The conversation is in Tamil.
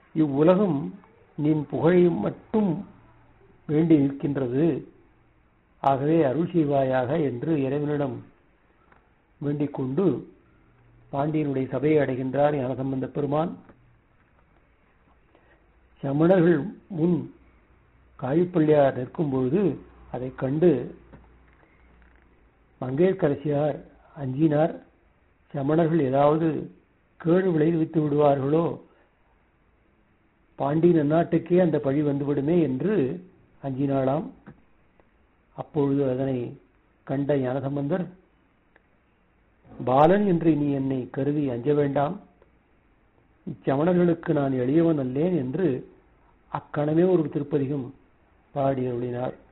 இவ்வுலகம் நின் புகழை மட்டும் வேண்டி நிற்கின்றது ஆகவே அருள் செய்வாயாக என்று இறைவனிடம் வேண்டிக் கொண்டு பாண்டியனுடைய சபையை அடைகின்றார் ஞானசம்பந்த பெருமான் சமணர்கள் முன் காழிப்பள்ளியார் நிற்கும் பொழுது அதைக் கண்டு மங்கையர்க்கரசியார் அஞ்சினார் சமணர்கள் ஏதாவது கேடு விளைவித்து விடுவார்களோ பாண்டி நன்னாட்டுக்கே அந்த பழி வந்துவிடுமே என்று அஞ்சினாளாம் அப்பொழுது அதனை கண்ட ஞானசம்பந்தர் பாலன் என்று நீ என்னை கருதி அஞ்ச வேண்டாம் இச்சமணர்களுக்கு நான் எளியவன் அல்லேன் என்று அக்கணமே ஒரு திருப்பதிகம் பாடி அருளினார்